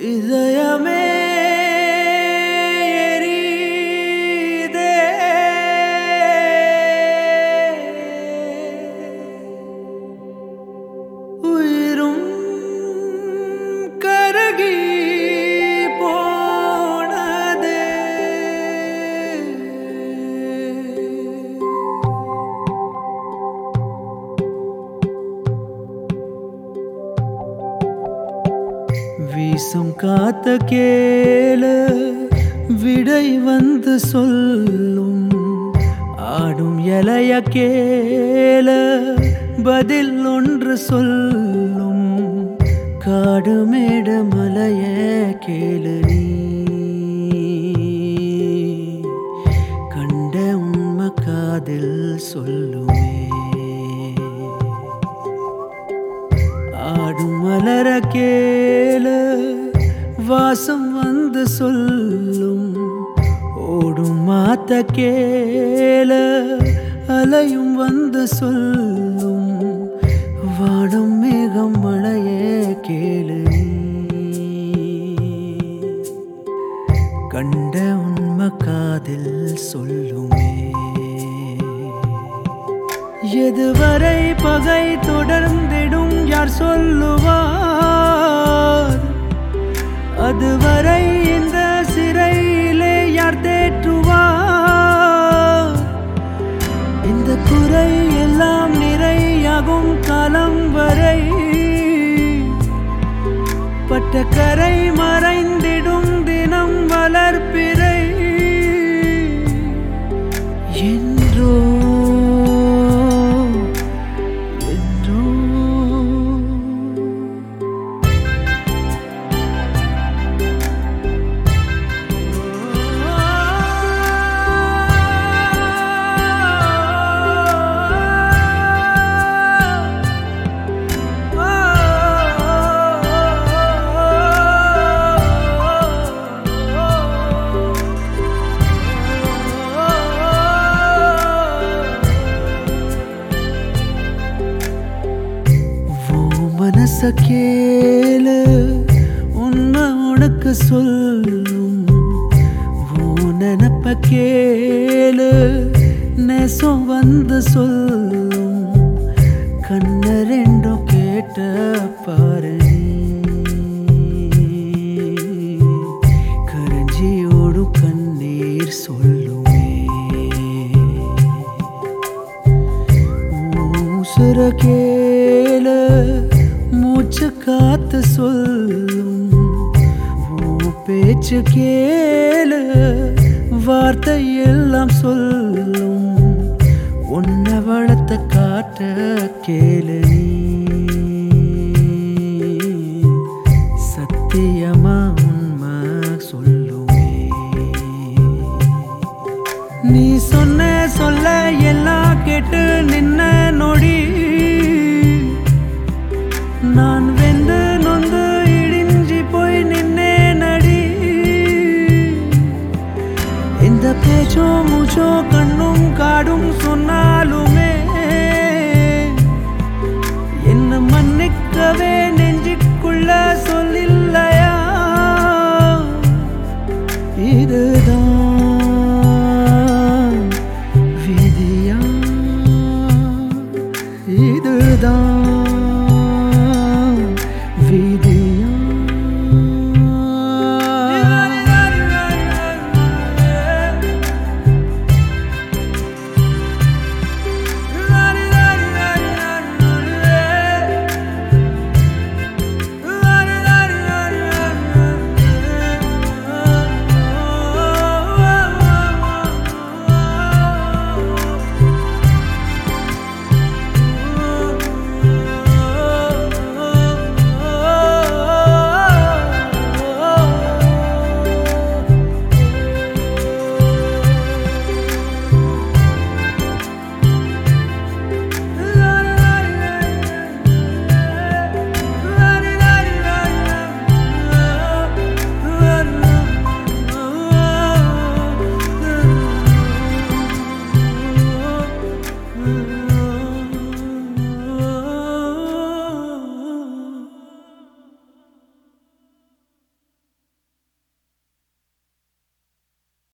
இதயமே எரியுதே. உயிரும் கருகி போனதே வீசும் காத்த கேள விடை வந்து சொல்லும் ஆடும் இலைய கேள பதில் ஒன்று சொல்லும் காடு மேட மலைய கேளு நீ கண்ட உண்மை காதில் சொல்லுமே ஆடும் மலர கேள வாசம் வந்து சொல்லும் ஓடும் மாத்த கேள அலையும் வந்து சொல்லும் வாடும் மேகம் மழையே கேளு நீ. கண்ட உண்மை காதில் சொல்லுமே எதுவரை பகை தொடர்ந்திடும் யார் சொல்லுவார் அதுவரை இந்த சிறையிலே யார் தேற்றுவார் இந்த குறை எல்லாம் நிறையாகும் காலம் வரை பட்ட கரை மறைந்திடும் தினம் வளர்ப்பிறை என்றோ என்றோ ஓ மனச கேளு உண்மை உனக்கு சொல்லும் ஓ நினப்ப கேளு நெசம் வந்து சொல்லும் கண்ண ரெண்டும் கேட்ட பாரு கரஞ்சியோடும் கண்ணீர் சொல்லுமே உசுர கேள மூச்சு காத்து சொல்லும் உன் பேச்சு கேள வார்த்தை எல்லாம் சொல்லும் உன்னை வளர்த்த காட்ட கேளு நீ. சத்தியமா உண்மை சொல்லுமே நீ சொன்ன சொல்ல எல்லாம் கேட்டு நின்ன நொடி நான் வெந்து நொந்து இடிஞ்சி போய் நின்னே நடி இந்த பேச்சோ மூச்சோ கண்ணும் காடும் சொன்னா